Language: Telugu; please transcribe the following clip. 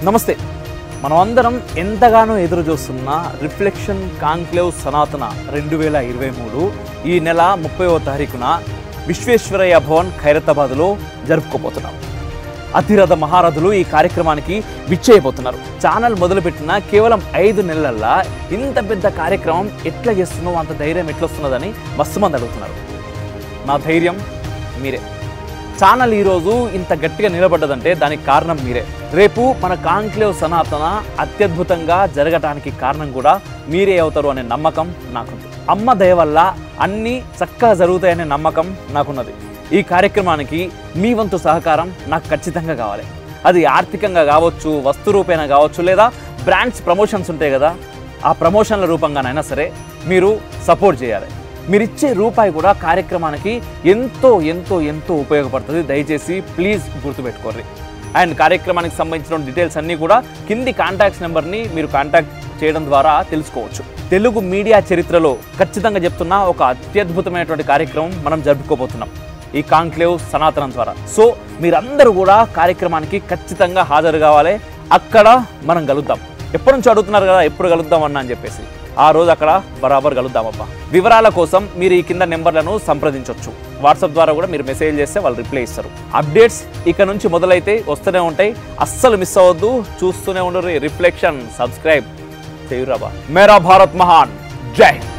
నమస్తే మనమందరం ఎంతగానో ఎదురు చూస్తున్న రిఫ్లెక్షన్ కాంక్లేవ్ సనాతన రెండు వేల ఇరవై మూడు ఈ నెల ముప్పైవ తారీఖున విశ్వేశ్వరయ్య భవన్ ఖైరతాబాద్లో జరుపుకోబోతున్నాం అతిరథ మహారథులు ఈ కార్యక్రమానికి విచ్చేయబోతున్నారు ఛానల్ మొదలుపెట్టిన కేవలం ఐదు నెలల్లో ఇంత పెద్ద కార్యక్రమం ఎట్లా చేస్తున్నావు అంత ధైర్యం ఎట్లా వస్తున్నదని మస్తు మంది అడుగుతున్నారు నా ధైర్యం మీరే ఛానల్ ఈరోజు ఇంత గట్టిగా నిలబడ్డదంటే దానికి కారణం మీరే రేపు మన కాంక్లేవ్ సనాతన అత్యద్భుతంగా జరగటానికి కారణం కూడా మీరే అవుతారు అనే నమ్మకం నాకుంది అమ్మ దయ వల్ల అన్నీ చక్కగా జరుగుతాయనే నమ్మకం నాకున్నది ఈ కార్యక్రమానికి మీ వంతు సహకారం నాకు ఖచ్చితంగా కావాలి అది ఆర్థికంగా కావచ్చు వస్తు రూపేణ కావచ్చు లేదా బ్రాండ్స్ ప్రమోషన్స్ ఉంటాయి కదా ఆ ప్రమోషన్ల రూపంగానైనా సరే మీరు సపోర్ట్ చేయాలి మీరు ఇచ్చే రూపాయి కూడా కార్యక్రమానికి ఎంతో ఎంతో ఎంతో ఉపయోగపడుతుంది దయచేసి ప్లీజ్ గుర్తుపెట్టుకోర్రి అండ్ కార్యక్రమానికి సంబంధించిన డీటెయిల్స్ అన్నీ కూడా కింది కాంటాక్ట్స్ నెంబర్ని మీరు కాంటాక్ట్ చేయడం ద్వారా తెలుసుకోవచ్చు తెలుగు మీడియా చరిత్రలో ఖచ్చితంగా చెప్తున్న ఒక అత్యద్భుతమైనటువంటి కార్యక్రమం మనం జరుపుకోబోతున్నాం ఈ కాంక్లేవ్ సనాతనం ద్వారా సో మీరందరూ కూడా కార్యక్రమానికి ఖచ్చితంగా హాజరు కావాలి అక్కడ మనం కలుద్దాం ఎప్పటి నుంచి అడుగుతున్నారు కదా ఎప్పుడు కలుద్దాం అన్న అని చెప్పేసి ఆ రోజు అక్కడ బరాబర్ కలుద్దామబ్బా వివరాల కోసం మీరు ఈ కింద నెంబర్లను సంప్రదించవచ్చు వాట్సాప్ ద్వారా కూడా మీరు మెసేజ్ చేస్తే వాళ్ళు రిప్లై ఇస్తారు అప్డేట్స్ ఇక నుంచి మొదలైతే వస్తూనే ఉంటాయి అస్సలు మిస్ అవ్వద్దు చూస్తూనే ఉండరు రిఫ్లెక్షన్ సబ్స్క్రైబ్ చేయురాబా మేరా భారత్ మహాన్ జై హింద్